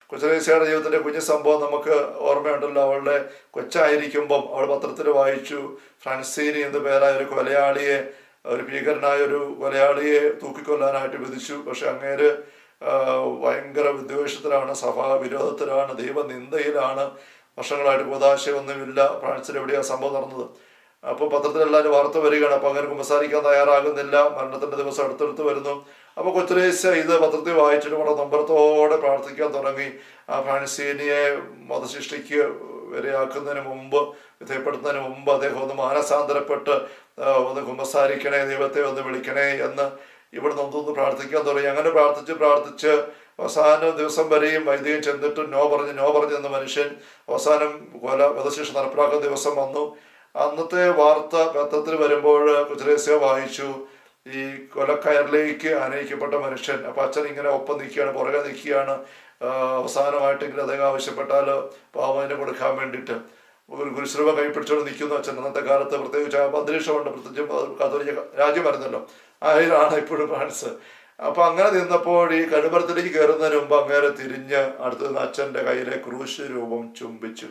കൊച്ചുരേശയുടെ ജീവിതത്തിലെ കുഞ്ഞു സംഭവം നമുക്ക് ഓർമ്മയുണ്ടല്ലോ അവളുടെ കൊച്ചായിരിക്കുമ്പം അവൾ പത്രത്തിൽ വായിച്ചു ഫ്രാൻസീനി എന്ന പേരായ ഒരു കൊലയാളിയെ ഒരു ഭീകരനായ ഒരു കൊലയാളിയെ തൂക്കിക്കൊല്ലാനായിട്ട് വിധിച്ചു പക്ഷെ അങ്ങേര് ആ, ഭയങ്കര വിദ്വേഷത്തിലാണ് സഭാ വിരോധത്തിലാണ് ദൈവനിന്ദയിലാണ് വർഷങ്ങളായിട്ട് കൂതാശയൊന്നുമില്ല ഫ്രാൻസിൽ എവിടെയാ സംഭവം നടന്നത് അപ്പോൾ പത്രത്തിലെല്ലാവരും വാർത്ത വരികയാണ് അപ്പോൾ അങ്ങനെ കുമ്പസാരിക്കാൻ തയ്യാറാകുന്നില്ല മരണത്തിന്റെ ദിവസം അടുത്തടുത്ത് വരുന്നു അപ്പോൾ കൊച്ചുരേശ ഇത് പത്രത്തിൽ വായിച്ചിട്ട് വളരെ നമ്പരത്തോടെ പ്രാർത്ഥിക്കാൻ തുടങ്ങി ആ ഫ്രാൻസീനിയെ മതശിഷ്ടിക്ക് വരെയാക്കുന്നതിന് മുമ്പ് വിധേയപ്പെടുത്തുന്നതിന് മുമ്പ് അദ്ദേഹം ഒന്ന് മാനസാന്തരപ്പെട്ട് ആ, ഒന്ന് കുമ്പസാരിക്കണേ ദൈവത്തെ ഒന്ന് വിളിക്കണേ എന്ന് ഇവിടുന്ന് ഒന്നൊന്ന് പ്രാർത്ഥിക്കാൻ തുടങ്ങി അങ്ങനെ പ്രാർത്ഥിച്ച് പ്രാർത്ഥിച്ച് അവസാന ദിവസം വരെയും വൈദികൻ ചെന്നിട്ട് നോ പറഞ്ഞ് നോ പറഞ്ഞു എന്ന മനുഷ്യൻ അവസാനം കൊല വധശിക്ഷ നടപ്പിലാക്കുന്ന ദിവസം വന്നു അന്നത്തെ വാർത്ത പത്രത്തിൽ വരുമ്പോൾ കുചരേസ്യ വായിച്ചു ഈ കൊലക്കയറിലേക്ക് ആനയിക്കപ്പെട്ട മനുഷ്യൻ അപ്പൊ അച്ഛൻ ഇങ്ങനെ ഒപ്പം നിൽക്കുകയാണ് പുറകെ നിൽക്കുകയാണ് ആ, അവസാനമായിട്ടെങ്കിലും അദ്ദേഹം ആവശ്യപ്പെട്ടാൽ പാവന് കൊടുക്കാൻ വേണ്ടിയിട്ട് ഒരു ഗുരുശ്രമ കൈ പിടിച്ചോണ്ട് നിൽക്കുന്നു അച്ഛൻ അന്നത്തെ കാലത്ത് പ്രത്യേകിച്ച് ആ അന്തരീക്ഷമുണ്ട് പ്രത്യേകിച്ച് കാത്തോലിക്ക രാജ്യമായിരുന്നല്ലോ ആയിരാണ് ഇപ്പോഴും ഫ്രാൻസ് അപ്പൊ അങ്ങനെ നിന്നപ്പോൾ ഈ കടുപ്പുറത്തിലേക്ക് കയറുന്നതിന് മുമ്പ് അങ്ങേരെ തിരിഞ്ഞ് അടുത്ത് നിന്ന് അച്ഛന്റെ കയ്യിലെ ക്രൂശ് രൂപം ചുംബിച്ചു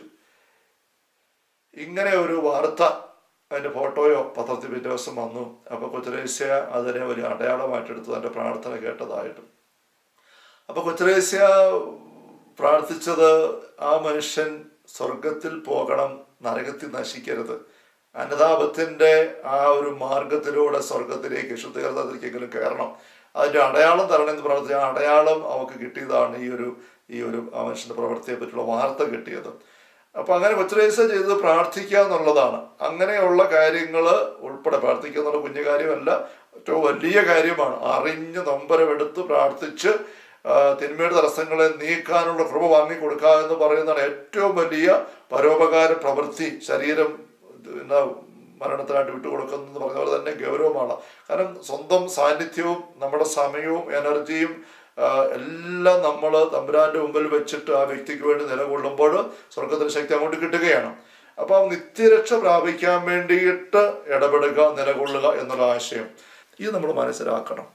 ഇങ്ങനെ ഒരു വാർത്ത അതിന്റെ ഫോട്ടോയോ പത്രത്തിൽ പിറ്റേ ദിവസം വന്നു അപ്പൊ കൊച്ചുരേസ്യ അതിനെ ഒരു അടയാളമായിട്ടെടുത്തു തന്റെ പ്രാർത്ഥന കേട്ടതായിട്ടും അപ്പൊ കൊച്ചുരേസ്യ പ്രാർത്ഥിച്ചത് ആ മനുഷ്യൻ സ്വർഗത്തിൽ പോകണം നരകത്തിൽ നശിക്കരുത് അനുതാപത്തിന്റെ ആ ഒരു മാർഗത്തിലൂടെ സ്വർഗത്തിലേക്ക് ശുദ്ധീകരണത്തിലേക്കെങ്കിലും കയറണം അതിന്റെ അടയാളം തരണമെന്ന് പ്രാർത്ഥിച്ച ആ അടയാളം അവക്ക് കിട്ടിയതാണ് ഈ ഒരു ഈ ഒരു ആ മനുഷ്യന്റെ പ്രവൃത്തിയെ പറ്റിയുള്ള വാർത്ത കിട്ടിയത് അപ്പൊ അങ്ങനെ കൊച്ചുരേസ ചെയ്തത് പ്രാർത്ഥിക്കുക എന്നുള്ളതാണ് അങ്ങനെയുള്ള കാര്യങ്ങൾ ഉൾപ്പെടെ പ്രാർത്ഥിക്കുക എന്നുള്ള കുഞ്ഞു കാര്യമല്ല ഏറ്റവും വലിയ കാര്യമാണ് അറിഞ്ഞ് നമ്പരമെടുത്ത് പ്രാർത്ഥിച്ച് ആ, തിന്മയുടെ തടസ്സങ്ങളെ നീക്കാനുള്ള കൃപ വാങ്ങിക്കൊടുക്കുക എന്ന് പറയുന്നതാണ് ഏറ്റവും വലിയ പരോപകാര പ്രവൃത്തി ശരീരം പിന്നെ മരണത്തിനായിട്ട് വിട്ടുകൊടുക്കുന്നത് പറഞ്ഞ പോലെ തന്നെ ഗൗരവമാണ് കാരണം സ്വന്തം സാന്നിധ്യവും നമ്മുടെ സമയവും എനർജിയും ആ, എല്ലാം നമ്മൾ തമ്പുരാന്റെ മുമ്പിൽ വെച്ചിട്ട് ആ വ്യക്തിക്ക് വേണ്ടി നിലകൊള്ളുമ്പോൾ സ്വർഗത്തിന് ശക്തി അങ്ങോട്ട് കിട്ടുകയാണ് അപ്പൊ ആ നിത്യരക്ഷ പ്രാപിക്കാൻ വേണ്ടിയിട്ട് ഇടപെടുക നിലകൊള്ളുക എന്നുള്ള ആശയം ഇത് നമ്മൾ മനസ്സിലാക്കണം